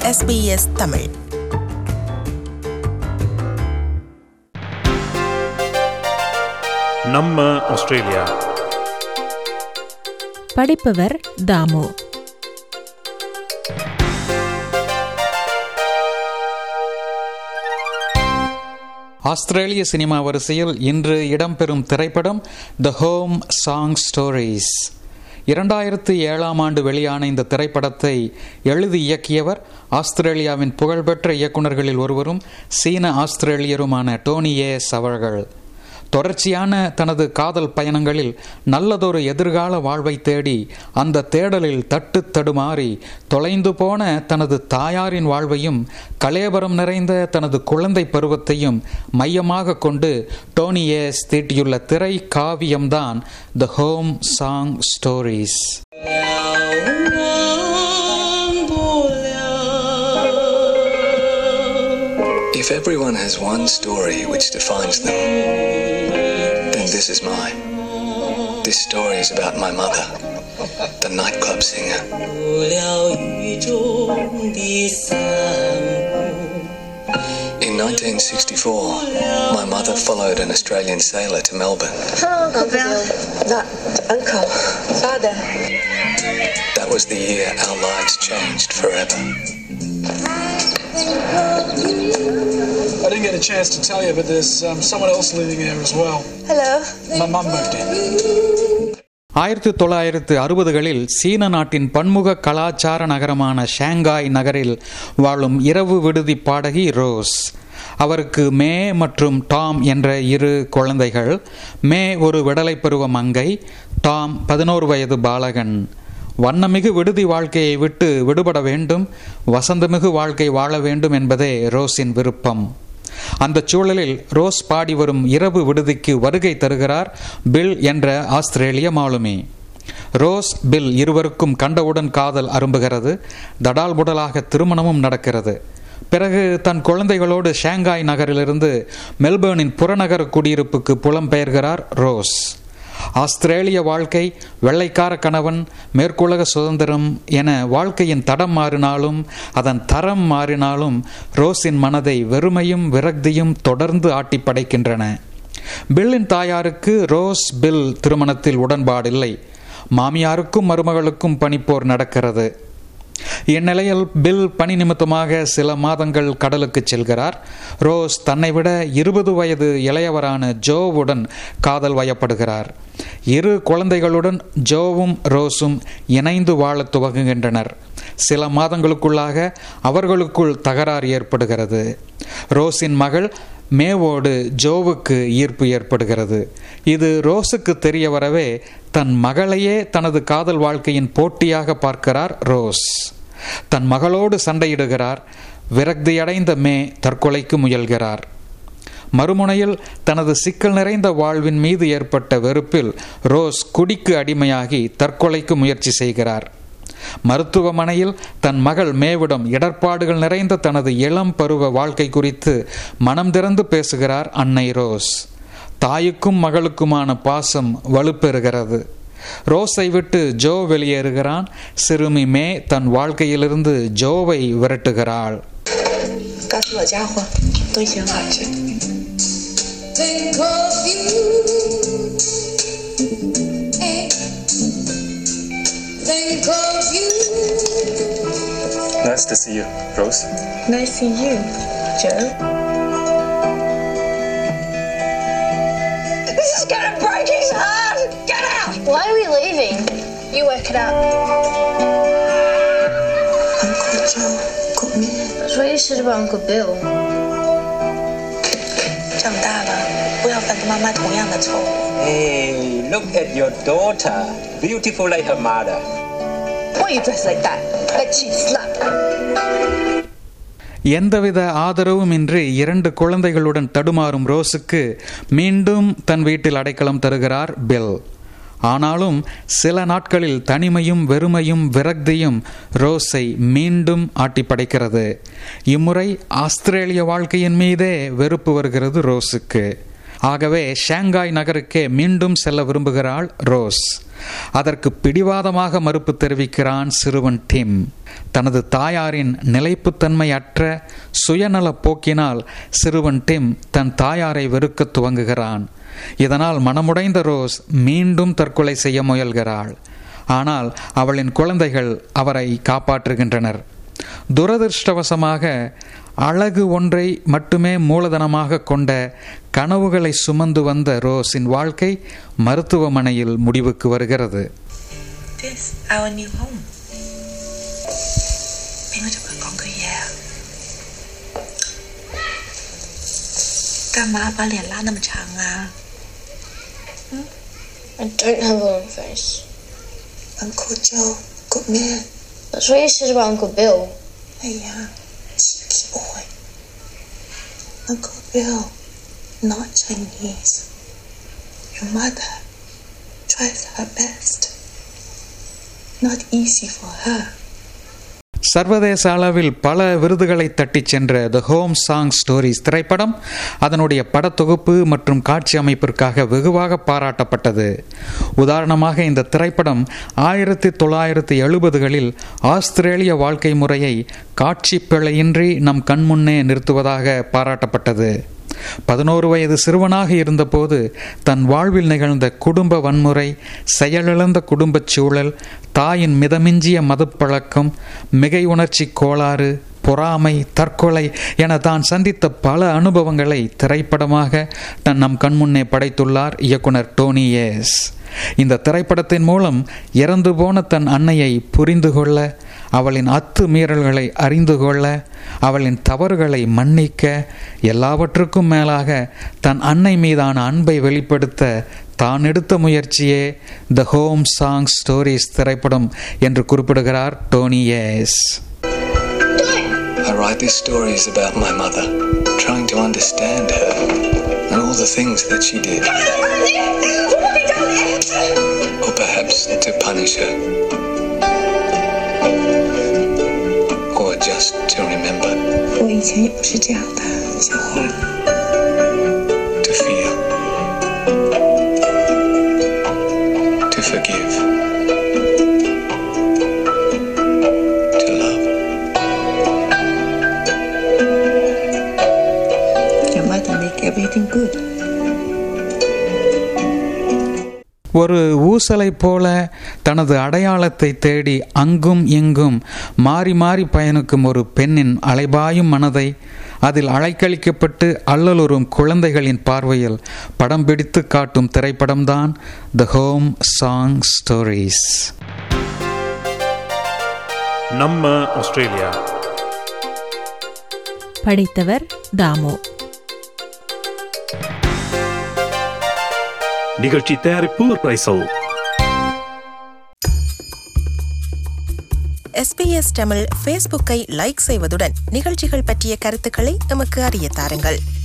SBS Tamil நம்ம Australia படிப்பவர் தாமு ஆஸ்திரேலிய சினிமா வரிசையில் இன்று இடம்பெறும் திரைப்படம் த ஹோம் சாங் ஸ்டோரிஸ் இரண்டாயிரத்து ஏழாம் ஆண்டு வெளியான இந்த திரைப்படத்தை எழுதி இயக்கியவர் ஆஸ்திரேலியாவின் புகழ்பெற்ற இயக்குநர்களில் ஒருவரும் சீன ஆஸ்திரேலியருமான டோனி ஏஸ் அவர்கள் தொடர்ச்சியான தனது காதல் பயணங்களில் நல்லதொரு எதிர்கால வாழ்வை தேடி அந்த தேடலில் தட்டு தடுமாறி தொலைந்து போன தனது தாயாரின் வாழ்வையும் கலேபரம் நிறைந்த தனது குழந்தை பருவத்தையும் மையமாக கொண்டு டோனி ஏஸ் தீட்டியுள்ள திரை காவியம்தான் the home song stories If everyone has one story which defines them, then this is mine. This story is about my mother, the nightclub singer. 了雨中的伞布。 In 1964, my mother followed an Australian sailor to Melbourne. Hello, Gabriel. Not uncle. Father. That was the year our lives changed forever. I didn't get a chance to tell you, but there's um, someone else living there as well. Hello. My mum moved in. ஆயிரத்தி தொள்ளாயிரத்து அறுபதுகளில் சீன நாட்டின் பன்முக கலாச்சார நகரமான Shanghai நகரில் வாழும் இரவு விடுதி பாடகி ரோஸ் அவருக்கு மே மற்றும் டாம் என்ற இரு குழந்தைகள் மே ஒரு விடலை பருவ மங்கை டாம் பதினோரு வயது பாலகன் வண்ணமிகு விடுதி வாழ்க்கையை விட்டு விடுபட வேண்டும் வசந்தமிகு வாழ்க்கை வாழ வேண்டும் என்பதே ரோஸின் விருப்பம் அந்த சூழலில் ரோஸ் பாடி வரும் இரவு விடுதிக்கு வருகை தருகிறார் பில் என்ற ஆஸ்திரேலிய மாலுமி ரோஸ் பில் இருவருக்கும் கண்டவுடன் காதல் அரும்புகிறது தடால் புடலாக திருமணமும் நடக்கிறது பிறகு தன் குழந்தைகளோடு ஷாங்காய் நகரிலிருந்து மெல்பேர்னின் புறநகர குடியிருப்புக்கு புலம்பெயர்கிறார் ரோஸ் ஆஸ்திரேலிய வாழ்க்கை வெள்ளைக்கார கணவன் மேற்குலக சுதந்திரம் என வாழ்க்கையின் தடம் மாறினாலும் அதன் தரம் மாறினாலும் ரோஸின் மனதை வெறுமையும் விரக்தியும் தொடர்ந்து ஆட்டி படைக்கின்றன பில்லின் தாயாருக்கு ரோஸ் பில் திருமணத்தில் உடன்பாடில்லை மாமியாருக்கும் மருமகளுக்கும் பனிப்போர் நடக்கிறது இந்நிலையில் பில் பணி நிமித்தமாக சில மாதங்கள் கடலுக்கு செல்கிறார் ரோஸ் தன்னை விட இருபது வயது இளையவரான ஜோவுடன் காதல் வயப்படுகிறார் இரு குழந்தைகளுடன் ஜோவும் ரோஸும் இணைந்து வாழத் துவங்குகின்றனர் சில மாதங்களுக்குள்ளாக அவர்களுக்குள் தகராறு ஏற்படுகிறது ரோஸின் மகள் மேவோடு ஜோவுக்கு ஈர்ப்பு ஏற்படுகிறது இது ரோஸுக்கு தெரிய வரவே தன் மகளையே தனது காதல் வாழ்க்கையின் போட்டியாக பார்க்கிறார் ரோஸ் தன் மகளோடு சண்டையிடுகிறார் விரக்தியடைந்த மே தற்கொலைக்கு முயல்கிறார் மறுமுனையில் தனது சிக்கல் நிறைந்த வாழ்வின் மீது ஏற்பட்ட வெறுப்பில் ரோஸ் குடிக்கு அடிமையாகி தற்கொலைக்கு முயற்சி செய்கிறார் மருத்துவமனையில் தன் மகள் மேவிடம் இடர்பாடுகள் நிறைந்த தனது இளம் பருவ வாழ்க்கை குறித்து மனம் திறந்து பேசுகிறார் அன்னை ரோஸ் தாய்க்கும் மகளுக்குமான பாசம் வலுப்பெறுகிறது ரோஸை விட்டு ஜோ வெளியேறுகிறான் சிறுமி மே தன் வாழ்க்கையிலிருந்து ஜோவை விரட்டுகிறாள் 告诉我家伙，东西很好吃。 Think of you. Hey. Think of you. Nice to see you, Rose. Nice to you, Joe. This is gonna break his heart. Get out. Why are we leaving? You work it out. Uncle Joe got me. That's what you said about Uncle Bill. 长大了，不要犯跟妈妈同样的错误。 Hey, look at your daughter. Beautiful like her mother. Why you dress like that? Like she's slap. எந்தவித ஆதரவும் இன்றி இரண்டு குழந்தைகளுடன் தடுமாறும் ரோஸுக்கு மீண்டும் தன் வீட்டில் அடைக்கலம் தருகிறார் பில் ஆனாலும் சில நாட்களில் தனிமையும் வெறுமையும் விரக்தியும் ரோஸை மீண்டும் ஆட்டி படைக்கிறது இம்முறை ஆஸ்திரேலிய வாழ்க்கையின் மீதே வெறுப்பு வருகிறது ரோஸுக்கு ஆகவே ஷாங்காய் நகருக்கே மீண்டும் செல்ல விரும்புகிறாள் ரோஸ் அதற்கு பிடிவாதமாக மறுப்பு தெரிவிக்கிறான் சிறுவன் டிம் தனது தாயாரின் நிலைப்புத்தன்மை அற்ற சுயநல போக்கினால் சிறுவன் டிம் தன் தாயாரை வெறுக்க துவங்குகிறான் இதனால் மனமுடைந்த ரோஸ் மீண்டும் தற்கொலை செய்ய முயல்கிறாள் ஆனால் அவளின் குழந்தைகள் அவரை காப்பாற்றுகின்றனர் துரதிருஷ்டவசமாக அழகு ஒன்றை மட்டுமே மூலதனமாக கொண்ட கனவுகளை சுமந்து வந்த ரோஸின் வாழ்க்கை மருத்துவமனையில் முடிவுக்கு வருகிறது This our new home. 俾我做佢講句嘢啊！幹嘛把臉拉那麼長啊 I don't have a long face. ？Uncle Joe, good man. That's what you said about Uncle Bill. 哎呀，cheeky boy. Uncle Bill, not Chinese. Your mother tries her best. Not easy for her. சர்வதேச அளவில் பல விருதுகளை தட்டிச் சென்ற த home song stories திரைப்படம் அதனுடைய படத்தொகுப்பு மற்றும் காட்சி அமைப்பிற்காக வெகுவாக பாராட்டப்பட்டது உதாரணமாக இந்த திரைப்படம் ஆயிரத்தி தொள்ளாயிரத்தி எழுபதுகளில் ஆஸ்திரேலிய வாழ்க்கை முறையை காட்சி பிழையின்றி நம் கண்முன்னே நிறுத்துவதாக பாராட்டப்பட்டது பதினோரு வயது சிறுவனாக இருந்தபோது தன் வாழ்வில் நிகழ்ந்த குடும்ப வன்முறை செயலிழந்த குடும்பச் சூழல் தாயின் மிதமிஞ்சிய மதுப்பழக்கம் மிகை உணர்ச்சி கோளாறு பொறாமை தற்கொலை என தான் சந்தித்த பல அனுபவங்களை திரைப்படமாக தன் நம் கண்முன்னே படைத்துள்ளார் இயக்குனர் டோனி ஏஸ் இந்த திரைப்படத்தின் மூலம் இறந்து போன தன் அன்னையை புரிந்து கொள்ள அவளின் அத்து மீறல்களை அறிந்து கொள்ள அவளின் தவறுகளை மன்னிக்க எல்லாவற்றுக்கும் மேலாக தன் அன்னை மீதான அன்பை வெளிப்படுத்த தான் எடுத்த முயற்சியே த ஹோம் சாங் ஸ்டோரிஸ் திரைப்படம் என்று குறிப்பிடுகிறார் Tony Ayres I write these stories about my mother, trying to understand her and all the things that she did. Or perhaps to punish her. Or just to remember, 我以前也不是这样的，小花。 to feel, to forgive, to love. Your mother make everything good. ஒரு ஊசலைப் போல தனது அடையாளத்தை தேடி அங்கும் இங்கும் மாறி மாறி பயணிக்கும் ஒரு பெண்ணின் அலைபாயும் மனதை அதில் அலைக்கழிக்கப்பட்டு அல்லலுறும் குழந்தைகளின் பார்வையில் படம் பிடித்து காட்டும் திரைப்படம்தான் த ஹோம் சாங் ஸ்டோரிஸ் நம்ம ஆஸ்திரேலியா படித்தவர் தாமு நிகழ்ச்சி தயாரிப்பு ரைசல் எஸ்பிஎஸ் தமிழ் ஃபேஸ்புக்கை லைக் செய்வதுடன் நிகழ்ச்சிகள் பற்றிய கருத்துக்களை எமக்கு அறிய தாருங்கள்